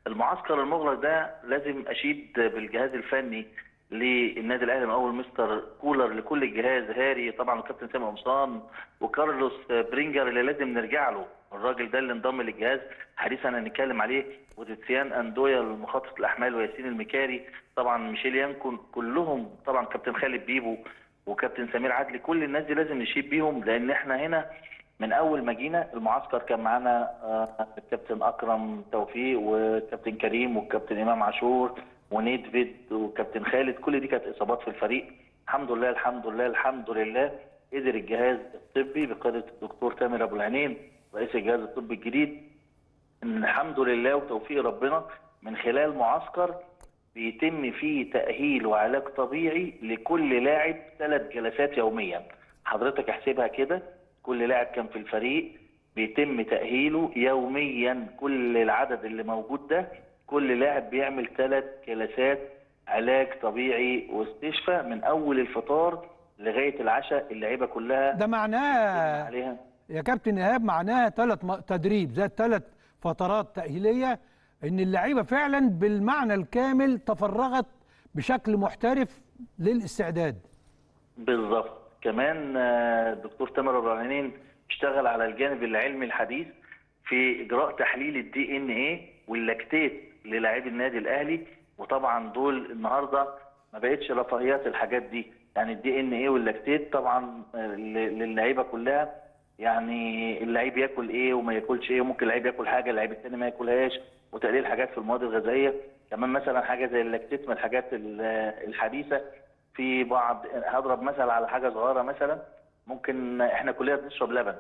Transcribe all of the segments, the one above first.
المعسكر المغلق ده لازم اشيد بالجهاز الفني للنادي الاهلي من اول مستر كولر لكل الجهاز هاري طبعا الكابتن سامي قمصان وكارلوس برينجر اللي لازم نرجع له الراجل ده اللي انضم للجهاز حديثا هنتكلم عليه وتيتسيان اندويا المخطط الاحمال وياسين المكاري طبعا ميشيل يانكون كلهم طبعا كابتن خالد بيبو وكابتن سمير عدلي كل الناس دي لازم نشيد بيهم لان احنا هنا من اول ما جينا المعسكر كان معانا آه، الكابتن اكرم توفيق والكابتن كريم والكابتن امام عاشور ونيدفيد وكابتن خالد كل دي كانت اصابات في الفريق الحمد لله الحمد لله الحمد لله قدر الجهاز الطبي بقياده الدكتور تامر ابو العينين رئيس الجهاز الطبي الجديد ان الحمد لله وتوفيق ربنا من خلال معسكر بيتم فيه تأهيل وعلاج طبيعي لكل لاعب ثلاث جلسات يوميا حضرتك احسبها كده كل لاعب كان في الفريق بيتم تأهيله يوميا كل العدد اللي موجود ده كل لاعب بيعمل ثلاث جلسات علاج طبيعي واستشفاء من اول الفطار لغايه العشاء اللعيبه كلها ده معناه عليها يا كابتن ايهاب معناها ثلاث م- تدريب زي ثلاث فترات تاهيليه ان اللعيبه فعلا بالمعنى الكامل تفرغت بشكل محترف للاستعداد بالظبط كمان آه، الدكتور تامر ابو العينين اشتغل على الجانب العلمي الحديث في اجراء تحليل الدي ان ايه واللاكتيت للاعبي النادي الاهلي وطبعا دول النهارده ما بقتش رفاهيات الحاجات دي يعني الدي ان ايه واللاكتيت طبعا آه، ل- للعيبه كلها يعني اللعيب ياكل ايه وما ياكلش ايه وممكن اللعيب ياكل حاجه اللعيب الثاني ما ياكلهاش وتقليل حاجات في المواد الغذائيه كمان مثلا حاجه زي اللاكتيت من الحاجات ال- الحديثه في بعض هضرب مثل على حاجه صغيره مثلا ممكن احنا كلنا بنشرب لبن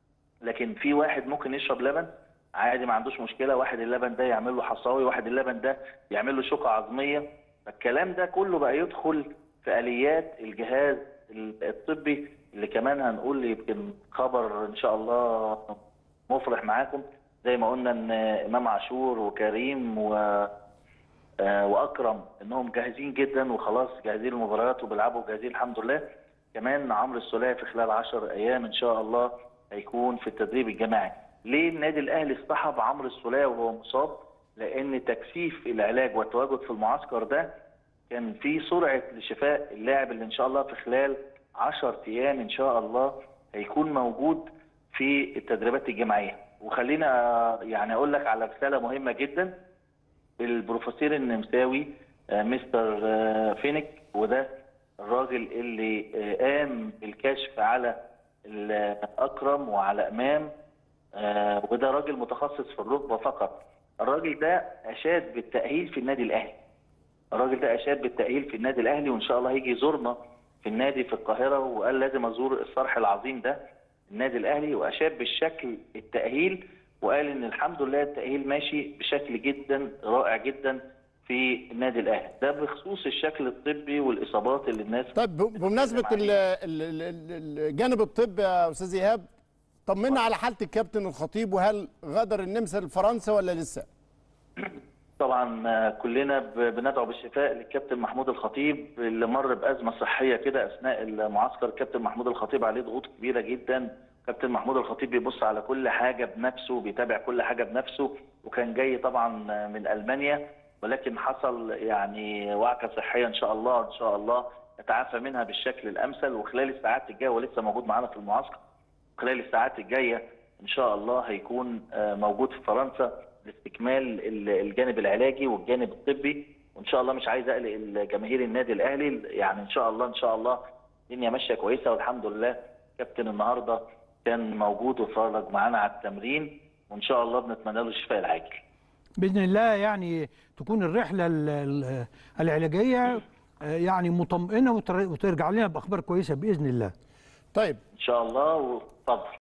لكن في واحد ممكن يشرب لبن عادي ما عندوش مشكله واحد اللبن ده يعمل له حصاوي واحد اللبن ده يعمل له شوكه عظميه فالكلام ده كله بقى يدخل في اليات الجهاز الطبي اللي كمان هنقول يمكن خبر ان شاء الله مفرح معاكم زي ما قلنا ان امام عاشور وكريم و آه، واكرم انهم جاهزين جدا وخلاص جاهزين المباريات وبيلعبوا جاهزين الحمد لله كمان عمرو السوليه في خلال 10 ايام ان شاء الله هيكون في التدريب الجماعي ليه النادي الاهلي اصطحب عمرو السوليه وهو مصاب لان تكثيف العلاج والتواجد في المعسكر ده كان في سرعه لشفاء اللاعب اللي ان شاء الله في خلال 10 ايام ان شاء الله هيكون موجود في التدريبات الجماعيه وخلينا آه، يعني اقول لك على رساله مهمه جدا البروفيسور النمساوي آه، مستر آه، فينيك وده الراجل اللي آه، قام بالكشف على ال- اكرم وعلى امام آه، وده راجل متخصص في الركبه فقط الراجل ده اشاد بالتاهيل في النادي الاهلي الراجل ده اشاد بالتاهيل في النادي الاهلي وان شاء الله هيجي يزورنا في النادي في القاهره وقال لازم ازور الصرح العظيم ده النادي الاهلي واشاد بالشكل التاهيل وقال ان الحمد لله التاهيل ماشي بشكل جدا رائع جدا في النادي الاهلي ده بخصوص الشكل الطبي والاصابات اللي الناس طيب ب- بمناسبه ال- عليها. ال- ال- ال- الجانب الطبي يا استاذ ايهاب طمنا على حاله الكابتن الخطيب وهل غادر النمسا لفرنسا ولا لسه؟ طبعا آه، كلنا ب- بندعو بالشفاء للكابتن محمود الخطيب اللي مر بازمه صحيه كده اثناء المعسكر الكابتن محمود الخطيب عليه ضغوط كبيره جدا كابتن محمود الخطيب بيبص على كل حاجه بنفسه بيتابع كل حاجه بنفسه وكان جاي طبعا آه، من المانيا ولكن حصل يعني وعكه صحيه ان شاء الله ان شاء الله نتعافى منها بالشكل الامثل وخلال الساعات الجايه ولسه موجود معانا في المعسكر خلال الساعات الجايه ان شاء الله هيكون آه، موجود في فرنسا لاستكمال ال- الجانب العلاجي والجانب الطبي وان شاء الله مش عايز اقلق جماهير النادي الاهلي يعني ان شاء الله ان شاء الله الدنيا ماشيه كويسه والحمد لله كابتن النهارده كان موجود واتفرج معانا على التمرين وان شاء الله بنتمنى له الشفاء العاجل باذن الله يعني تكون الرحله ال- ال- العلاجيه آه، يعني مطمئنه وتر- وترجع لنا باخبار كويسه باذن الله طيب ان شاء الله واتفضل